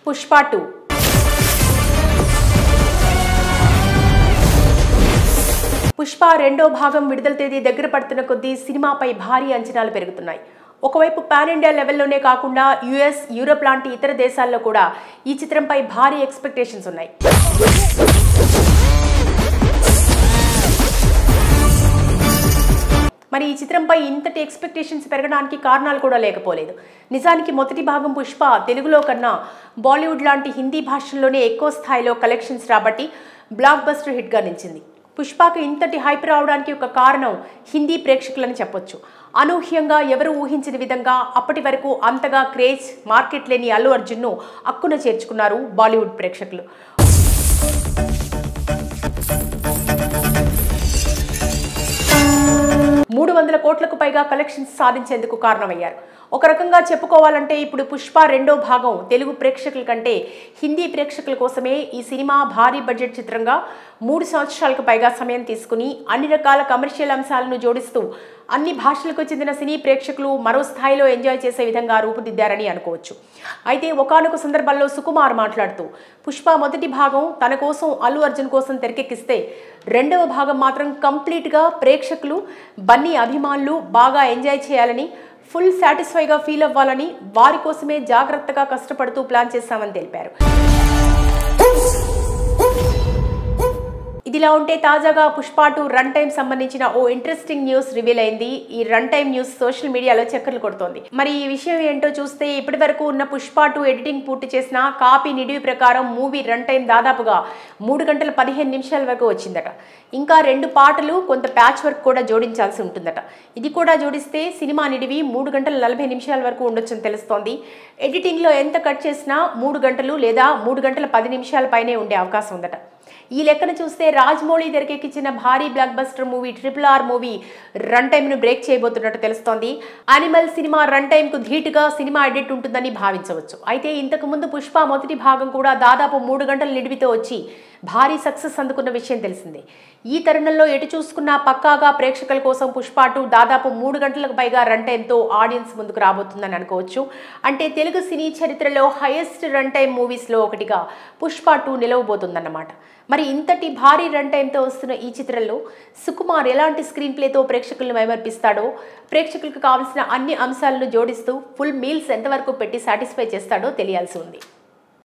Pushpa two Pushpa రెండో భాగం విడుదల తేదీ దగ్గర పడుతున్న కొద్దీ సినిమాపై భారీ అంచనాలు పెరుగుతున్నాయి ఒకవైపు పాన్ ఇండియా లెవెల్లోనే కాకుండా యుఎస్ యూరోప్ లాంటి ఇతర దేశాల్లో కూడా ఈ చిత్రంపై భారీ ఎక్స్పెక్టేషన్స్ ఉన్నాయి మరి ఈ చిత్రంపై ఇంతటి ఎక్స్పెక్టేషన్స్ పెరగడానికి కారణాలు కూడా లేకపోలేదు నిజానికి మొదటి భాగం పుష్ప తెలుగులో కన్నా బాలీవుడ్ లాంటి హిందీ భాషల్లోనే ఎక్కువ స్థాయిలో కలెక్షన్స్ రాబట్టి బ్లాక్ బస్టర్ హిట్గా నిలిచింది పుష్పకు ఇంతటి హైప్ రావడానికి ఒక కారణం హిందీ ప్రేక్షకులని చెప్పొచ్చు అనూహ్యంగా ఎవరు ఊహించిన విధంగా అప్పటి వరకు అంతగా క్రేజ్ మార్కెట్ లేని అల్లు అర్జున్ను అక్కున చేర్చుకున్నారు బాలీవుడ్ ప్రేక్షకులు మూడు వందల కోట్లకు పైగా కలెక్షన్స్ సాధించేందుకు కారణమయ్యారు ఒక రకంగా చెప్పుకోవాలంటే ఇప్పుడు పుష్ప రెండో భాగం తెలుగు ప్రేక్షకుల కంటే హిందీ ప్రేక్షకుల కోసమే ఈ సినిమా భారీ బడ్జెట్ చిత్రంగా మూడు సంవత్సరాలకు పైగా సమయం తీసుకుని అన్ని రకాల కమర్షియల్ అంశాలను జోడిస్తూ అన్ని భాషలకు చెందిన సినీ ప్రేక్షకులు మరో స్థాయిలో ఎంజాయ్ చేసే విధంగా రూపుదిద్దారని అనుకోవచ్చు అయితే ఒకానొక సందర్భంలో సుకుమార్ మాట్లాడుతూ పుష్ప మొదటి భాగం తన కోసం అల్లు అర్జున్ కోసం తెరకెక్కిస్తే రెండవ భాగం మాత్రం కంప్లీట్గా ప్రేక్షకులు బన్నీ అభిమానులు బాగా ఎంజాయ్ చేయాలని ఫుల్ సాటిస్ఫైగా ఫీల్ అవ్వాలని వారి కోసమే జాగ్రత్తగా కష్టపడుతూ ప్లాన్ చేశామని తెలిపారు ఇదిలా ఉంటే తాజాగా పుష్ప టూ రన్ టైం సంబంధించిన ఓ ఇంట్రెస్టింగ్ న్యూస్ రివీల్ అయింది ఈ రన్ టైం న్యూస్ సోషల్ మీడియాలో చక్కర్లు కొడుతోంది మరి ఈ విషయం ఏంటో చూస్తే ఇప్పటి వరకు ఉన్న పుష్ప టూ ఎడిటింగ్ పూర్తి చేసిన కాపీ నిడివి ప్రకారం మూవీ రన్ టైం దాదాపుగా మూడు గంటల పదిహేను నిమిషాల వరకు వచ్చిందట ఇంకా రెండు పాటలు కొంత ప్యాచ్ వర్క్ కూడా జోడించాల్సి ఉంటుందట ఇది కూడా జోడిస్తే సినిమా నిడివి మూడు గంటల నలభై నిమిషాల వరకు ఉండొచ్చని తెలుస్తోంది ఎడిటింగ్లో ఎంత కట్ చేసినా మూడు గంటలు లేదా మూడు గంటల పది నిమిషాల పైనే ఉండే అవకాశం ఉందట ఈ లెక్కన చూస్తే రాజ్మౌళి తెరకెక్కించిన భారీ blockbuster movie triple R movie run టైమ్ను బ్రేక్ చేయబోతున్నట్టు తెలుస్తోంది అనిమల్ సినిమా రన్ టైంకు ధీటుగా సినిమా ఎడిట్ ఉంటుందని భావించవచ్చు అయితే ఇంతకు ముందు పుష్ప మొదటి భాగం కూడా దాదాపు మూడు గంటల నిడివితో వచ్చి భారీ సక్సెస్ అందుకున్న విషయం తెలిసిందే ఈ తరుణంలో ఎటు చూసుకున్నా పక్కాగా ప్రేక్షకుల కోసం పుష్ప టూ దాదాపు మూడు గంటలకు పైగా రన్ టైంతో ఆడియన్స్ ముందుకు రాబోతుందని అనుకోవచ్చు అంటే తెలుగు సినీ చరిత్రలో హైయెస్ట్ రన్ టైం మూవీస్లో ఒకటిగా పుష్ప టూ నిలవబోతుందన్నమాట మరి ఇంతటి భారీ రన్ టైంతో వస్తున్న ఈ చిత్రంలో సుకుమార్ ఎలాంటి స్క్రీన్ ప్లేతో ప్రేక్షకులను మైమర్పిస్తాడో ప్రేక్షకులకు కావాల్సిన అన్ని అంశాలను జోడిస్తూ ఫుల్ మీల్స్ ఎంతవరకు పెట్టి సాటిస్ఫై చేస్తాడో తెలియాల్సి ఉంది